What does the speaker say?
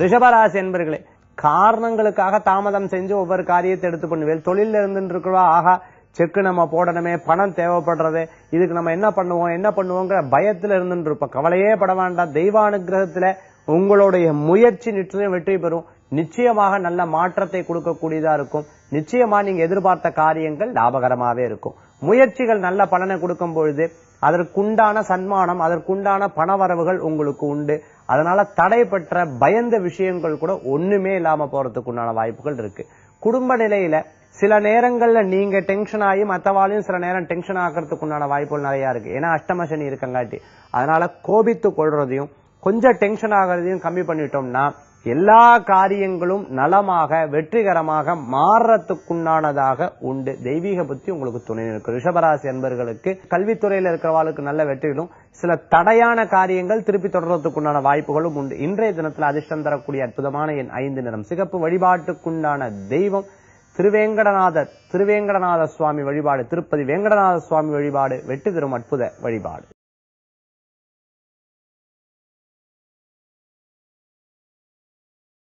ரிஷபராசி என்பர்களே காரணங்களுக்காக தாமதம் செஞ்சு ஒவ்வொரு காரியத்தை எடுத்து பண்ணுவேன் தொழில இருந்துட்டு இருக்கிறவா ஆகா செக்கு நம்ம போடணுமே பணம் தேவைப்படுறது இதுக்கு நம்ம என்ன பண்ணுவோம் என்ன பண்ணுவோங்கிற பயத்துல இருந்துட்டு இருப்போம் கவலையே பட வேண்டாம் தெய்வானுகிரகத்துல உங்களுடைய முயற்சி நிச்சயம் வெற்றி பெறும் நிச்சயமாக நல்ல மாற்றத்தை கொடுக்கக்கூடியதா இருக்கும் நிச்சயமா நீங்க எதிர்பார்த்த காரியங்கள் லாபகரமாவே இருக்கும் முயற்சிகள் நல்ல பலனை கொடுக்கும் பொழுது அதற்குண்டான சன்மானம் அதற்குண்டான பணவரவுகள் உங்களுக்கு உண்டு அதனால தடைப்பட்ட பயந்த விஷயங்கள் கூட ஒண்ணுமே இல்லாம போறதுக்கு உண்டான வாய்ப்புகள் இருக்கு குடும்ப நிலையில சில நேரங்கள்ல நீங்க டென்ஷன் ஆகி மத்தவாளையும் சில நேரம் டென்ஷன் ஆகிறதுக்கு உண்டான வாய்ப்புகள் நிறைய இருக்கு ஏன்னா அஷ்டம சனி இருக்கங்காட்டி அதனால கோபித்து கொள்றதையும் கொஞ்சம் டென்ஷன் ஆகிறதையும் கம்மி பண்ணிட்டோம்னா எல்லா காரியங்களும் நலமாக வெற்றிகரமாக மாறுறதுக்குண்டானதாக உண்டு தெய்வீக புத்தி உங்களுக்கு துணை இருக்கு ரிஷபராசி அன்பர்களுக்கு கல்வித்துறையில இருக்கிறவாளுக்கு நல்ல வெற்றிகளும் சில தடையான காரியங்கள் திருப்பி தொடர்றதுக்குண்டான வாய்ப்புகளும் உண்டு இன்றைய தினத்துல அதிர்ஷ்டம் தரக்கூடிய அற்புதமான என் ஐந்து நிறம் சிகப்பு வழிபாட்டுக்குண்டான தெய்வம் திருவேங்கடநாத திருவேங்கடநாத சுவாமி வழிபாடு திருப்பதி வேங்கடநாத சுவாமி வழிபாடு வெற்றி தரும் அற்புத வழிபாடு